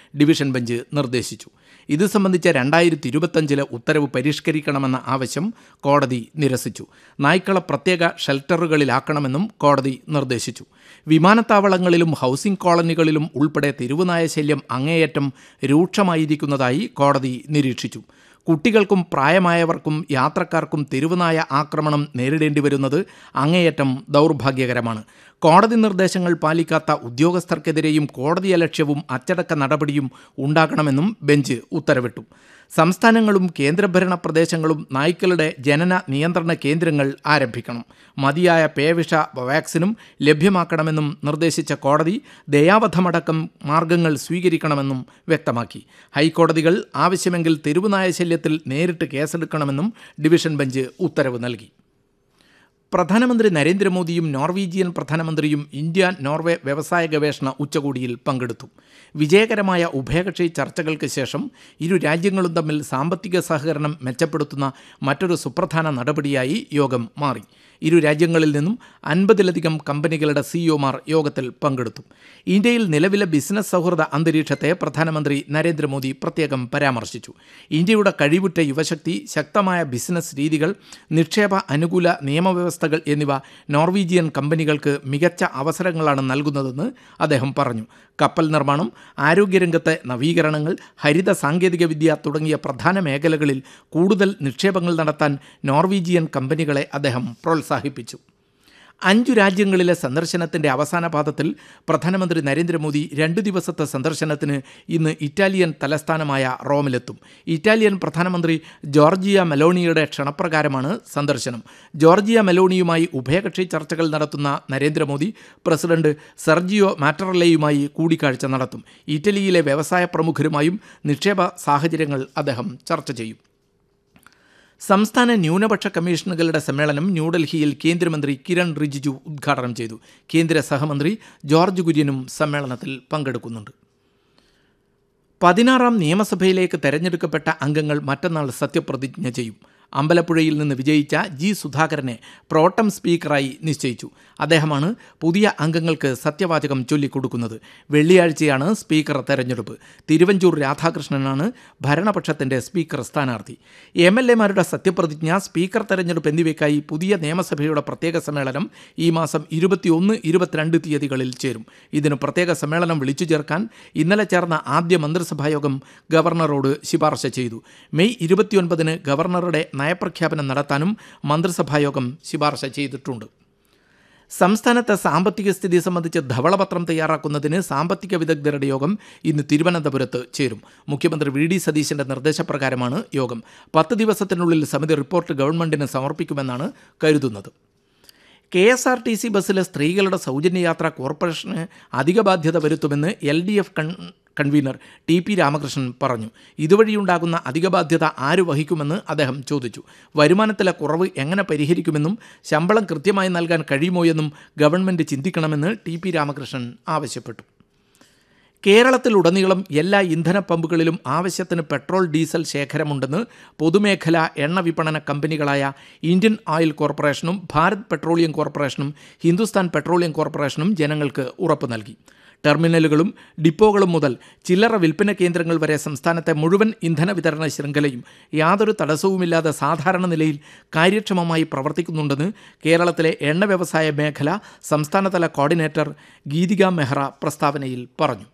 division bench നിർദ്ദേശിച്ചു ഇത് സംബന്ധിച്ച രണ്ടായിരത്തി ഇരുപത്തഞ്ചിലെ ഉത്തരവ് പരിഷ്കരിക്കണമെന്ന ആവശ്യം കോടതി നിരസിച്ചു നായ്ക്കളെ പ്രത്യേക ഷെൽട്ടറുകളിലാക്കണമെന്നും കോടതി നിർദ്ദേശിച്ചു വിമാനത്താവളങ്ങളിലും ഹൗസിംഗ് കോളനികളിലും ഉൾപ്പെടെ തെരുവുനായ ശല്യം അങ്ങേയറ്റം രൂക്ഷമായിരിക്കുന്നതായി കോടതി നിരീക്ഷിച്ചു കുട്ടികൾക്കും പ്രായമായവർക്കും യാത്രക്കാർക്കും തെരുവുനായ ആക്രമണം നേരിടേണ്ടി വരുന്നത് അങ്ങേയറ്റം ദൗർഭാഗ്യകരമാണ് കോടതി നിർദ്ദേശങ്ങൾ പാലിക്കാത്ത ഉദ്യോഗസ്ഥർക്കെതിരെയും കോടതിയലക്ഷ്യവും അച്ചടക്ക നടപടിയും ഉണ്ടാകണമെന്നും ബെഞ്ച് ഉത്തരവിട്ടു സംസ്ഥാനങ്ങളും കേന്ദ്രഭരണ പ്രദേശങ്ങളും നായ്ക്കളുടെ ജനന നിയന്ത്രണ കേന്ദ്രങ്ങൾ ആരംഭിക്കണം മതിയായ പേവിഷ വാക്സിനും ലഭ്യമാക്കണമെന്നും നിർദ്ദേശിച്ച കോടതി ദയാവധമടക്കം മാർഗങ്ങൾ സ്വീകരിക്കണമെന്നും വ്യക്തമാക്കി ഹൈക്കോടതികൾ ആവശ്യമെങ്കിൽ തെരുവുനായ ശല്യത്തിൽ നേരിട്ട് കേസെടുക്കണമെന്നും ഡിവിഷൻ ബെഞ്ച് ഉത്തരവ് നൽകി പ്രധാനമന്ത്രി നരേന്ദ്രമോദിയും നോർവീജിയൻ പ്രധാനമന്ത്രിയും ഇന്ത്യ നോർവേ വ്യവസായ ഗവേഷണ ഉച്ചകോടിയിൽ പങ്കെടുത്തു വിജയകരമായ ഉഭയകക്ഷി ചർച്ചകൾക്ക് ശേഷം ഇരു രാജ്യങ്ങളും തമ്മിൽ സാമ്പത്തിക സഹകരണം മെച്ചപ്പെടുത്തുന്ന മറ്റൊരു സുപ്രധാന നടപടിയായി യോഗം മാറി ഇരു രാജ്യങ്ങളിൽ നിന്നും അൻപതിലധികം കമ്പനികളുടെ സിഇഒമാർ യോഗത്തിൽ പങ്കെടുത്തു ഇന്ത്യയിൽ നിലവിലെ ബിസിനസ് സൗഹൃദ അന്തരീക്ഷത്തെ പ്രധാനമന്ത്രി നരേന്ദ്രമോദി പ്രത്യേകം പരാമർശിച്ചു ഇന്ത്യയുടെ കഴിവുറ്റ യുവശക്തി ശക്തമായ ബിസിനസ് രീതികൾ നിക്ഷേപ അനുകൂല നിയമവ്യവസ്ഥകൾ എന്നിവ നോർവീജിയൻ കമ്പനികൾക്ക് മികച്ച അവസരങ്ങളാണ് നൽകുന്നതെന്ന് അദ്ദേഹം പറഞ്ഞു കപ്പൽ നിർമ്മാണം ആരോഗ്യരംഗത്തെ നവീകരണങ്ങൾ ഹരിത സാങ്കേതികവിദ്യ തുടങ്ങിയ പ്രധാന മേഖലകളിൽ കൂടുതൽ നിക്ഷേപങ്ങൾ നടത്താൻ നോർവീജിയൻ കമ്പനികളെ അദ്ദേഹം പ്രോത്സാഹിപ്പിച്ചു അഞ്ചു രാജ്യങ്ങളിലെ സന്ദർശനത്തിന്റെ അവസാന പാദത്തിൽ പ്രധാനമന്ത്രി നരേന്ദ്രമോദി രണ്ടു ദിവസത്തെ സന്ദർശനത്തിന് ഇന്ന് ഇറ്റാലിയൻ തലസ്ഥാനമായ റോമിലെത്തും ഇറ്റാലിയൻ പ്രധാനമന്ത്രി ജോർജിയ മെലോണിയുടെ ക്ഷണപ്രകാരമാണ് സന്ദർശനം ജോർജിയ മെലോണിയുമായി ഉഭയകക്ഷി ചർച്ചകൾ നടത്തുന്ന നരേന്ദ്രമോദി പ്രസിഡന്റ് സെർജിയോ മാറ്ററല്ലയുമായി കൂടിക്കാഴ്ച നടത്തും ഇറ്റലിയിലെ വ്യവസായ പ്രമുഖരുമായും നിക്ഷേപ സാഹചര്യങ്ങൾ അദ്ദേഹം ചർച്ച ചെയ്യും സംസ്ഥാന ന്യൂനപക്ഷ കമ്മീഷനുകളുടെ സമ്മേളനം ന്യൂഡൽഹിയിൽ കേന്ദ്രമന്ത്രി കിരൺ റിജിജു ഉദ്ഘാടനം ചെയ്തു കേന്ദ്ര സഹമന്ത്രി ജോർജ് കുര്യനും സമ്മേളനത്തിൽ പങ്കെടുക്കുന്നുണ്ട് പതിനാറാം നിയമസഭയിലേക്ക് തെരഞ്ഞെടുക്കപ്പെട്ട അംഗങ്ങൾ മറ്റന്നാൾ സത്യപ്രതിജ്ഞ ചെയ്യും അമ്പലപ്പുഴയിൽ നിന്ന് വിജയിച്ച ജി സുധാകരനെ പ്രോട്ടം സ്പീക്കറായി നിശ്ചയിച്ചു അദ്ദേഹമാണ് പുതിയ അംഗങ്ങൾക്ക് സത്യവാചകം ചൊല്ലിക്കൊടുക്കുന്നത് വെള്ളിയാഴ്ചയാണ് സ്പീക്കർ തെരഞ്ഞെടുപ്പ് തിരുവഞ്ചൂർ രാധാകൃഷ്ണനാണ് ഭരണപക്ഷത്തിന്റെ സ്പീക്കർ സ്ഥാനാർത്ഥി എം എൽ എമാരുടെ സത്യപ്രതിജ്ഞ സ്പീക്കർ തെരഞ്ഞെടുപ്പ് എന്നിവയ്ക്കായി പുതിയ നിയമസഭയുടെ പ്രത്യേക സമ്മേളനം ഈ മാസം ഇരുപത്തിയൊന്ന് ഇരുപത്തിരണ്ട് തീയതികളിൽ ചേരും ഇതിന് പ്രത്യേക സമ്മേളനം വിളിച്ചു ചേർക്കാൻ ഇന്നലെ ചേർന്ന ആദ്യ മന്ത്രിസഭായോഗം ഗവർണറോട് ശുപാർശ ചെയ്തു മെയ് ഇരുപത്തിയൊൻപതിന് ഗവർണറുടെ നയപ്രഖ്യാപനം നടത്താനും മന്ത്രിസഭായോഗം ശുപാർശ ചെയ്തിട്ടുണ്ട് സംസ്ഥാനത്തെ സാമ്പത്തിക സ്ഥിതി സംബന്ധിച്ച് ധവളപത്രം തയ്യാറാക്കുന്നതിന് സാമ്പത്തിക വിദഗ്ധരുടെ യോഗം ഇന്ന് തിരുവനന്തപുരത്ത് ചേരും മുഖ്യമന്ത്രി വി ഡി സതീശന്റെ നിർദ്ദേശപ്രകാരമാണ് യോഗം പത്ത് ദിവസത്തിനുള്ളിൽ സമിതി റിപ്പോർട്ട് ഗവൺമെന്റിന് സമർപ്പിക്കുമെന്നാണ് കരുതുന്നത് K S R T C ബസ്സിലെ സ്ത്രീകളുടെ സൗജന്യയാത്ര കോർപ്പറേഷന് അധിക ബാധ്യത വരുത്തുമെന്ന് എൽ ഡി എഫ് കൺ കൺവീനർ ടി പി രാമകൃഷ്ണൻ പറഞ്ഞു ഇതുവഴിയുണ്ടാകുന്ന അധിക ബാധ്യത ആര് വഹിക്കുമെന്ന് അദ്ദേഹം ചോദിച്ചു വരുമാനത്തിലെ കുറവ് എങ്ങനെ പരിഹരിക്കുമെന്നും ശമ്പളം കൃത്യമായി നൽകാൻ കഴിയുമോ എന്നും ഗവൺമെൻറ് ചിന്തിക്കണമെന്ന് ടി പി രാമകൃഷ്ണൻ ആവശ്യപ്പെട്ടു കേരളത്തിലുടനീളം എല്ലാ ഇന്ധന പമ്പുകളിലും ആവശ്യത്തിന് പെട്രോൾ ഡീസൽ ശേഖരമുണ്ടെന്ന് പൊതുമേഖലാ എണ്ണ വിപണന കമ്പനികളായ ഇന്ത്യൻ ഓയിൽ കോർപ്പറേഷനും ഭാരത് പെട്രോളിയം കോർപ്പറേഷനും ഹിന്ദുസ്ഥാൻ പെട്രോളിയം കോർപ്പറേഷനും ജനങ്ങൾക്ക് ഉറപ്പ് നൽകി ടെർമിനലുകളും ഡിപ്പോകളും മുതൽ ചില്ലറ വിൽപ്പന കേന്ദ്രങ്ങൾ വരെ സംസ്ഥാനത്തെ മുഴുവൻ ഇന്ധന വിതരണ ശൃംഖലയും യാതൊരു തടസ്സവുമില്ലാതെ സാധാരണ നിലയിൽ കാര്യക്ഷമമായി പ്രവർത്തിക്കുന്നുണ്ടെന്ന് കേരളത്തിലെ എണ്ണ വ്യവസായ മേഖല സംസ്ഥാനതല കോർഡിനേറ്റർ ഗീതിക മെഹ്റ പ്രസ്താവനയിൽ പറഞ്ഞു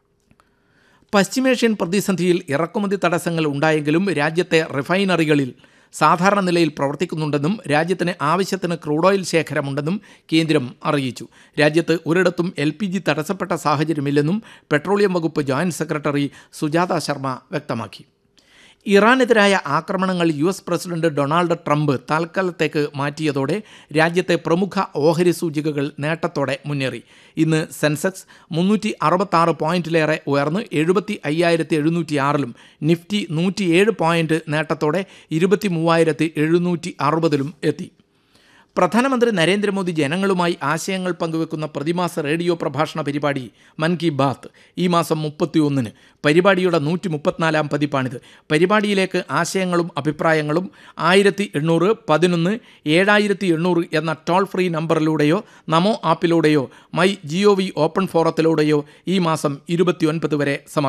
പശ്ചിമേഷ്യൻ പ്രതിസന്ധിയിൽ ഇറക്കുമതി തടസ്സങ്ങൾ ഉണ്ടായെങ്കിലും രാജ്യത്തെ റിഫൈനറികളിൽ സാധാരണ നിലയിൽ പ്രവർത്തിക്കുന്നുണ്ടെന്നും രാജ്യത്തിന് ആവശ്യത്തിന് ക്രൂഡ് ഓയിൽ ശേഖരമുണ്ടെന്നും കേന്ദ്രം അറിയിച്ചു രാജ്യത്ത് ഒരിടത്തും എൽ പി ജി തടസ്സപ്പെട്ട സാഹചര്യമില്ലെന്നും പെട്രോളിയം വകുപ്പ് ജോയിന്റ് സെക്രട്ടറി സുജാത ശർമ്മ വ്യക്തമാക്കി ഇറാനെതിരായ ആക്രമണങ്ങൾ U S president Donald Trump താൽക്കാലത്തേക്ക് മാറ്റിയതോടെ രാജ്യത്തെ പ്രമുഖ ഓഹരി സൂചികകൾ നേട്ടത്തോടെ മുന്നേറി ഇന്ന് സെൻസെക്സ് മുന്നൂറ്റി അറുപത്താറ് പോയിന്റിലേറെ ഉയർന്ന് എഴുപത്തി അയ്യായിരത്തി എഴുന്നൂറ്റി ആറിലും നിഫ്റ്റി നൂറ്റിയേഴ് പോയിന്റ് നേട്ടത്തോടെ ഇരുപത്തി മൂവായിരത്തി എഴുന്നൂറ്റി അറുപതിലും എത്തി പ്രധാനമന്ത്രി നരേന്ദ്രമോദി ജനങ്ങളുമായി ആശയങ്ങൾ പങ്കുവെക്കുന്ന പ്രതിമാസ റേഡിയോ പ്രഭാഷണ പരിപാടി മൻ കി ബാത്ത് ഈ മാസം മുപ്പത്തിയൊന്നിന് പരിപാടിയുടെ നൂറ്റി മുപ്പത്തിനാലാം പതിപ്പാണിത് പരിപാടിയിലേക്ക് ആശയങ്ങളും അഭിപ്രായങ്ങളും ആയിരത്തി എണ്ണൂറ് പതിനൊന്ന് ഏഴായിരത്തി എണ്ണൂറ് എന്ന ടോൾ ഫ്രീ നമ്പറിലൂടെയോ നമോ ആപ്പിലൂടെയോ മൈ ജിഒ വി ഓപ്പൺ ഫോറത്തിലൂടെയോ ഈ മാസം ഇരുപത്തിയൊൻപത് വരെ സമർപ്പിക്കാം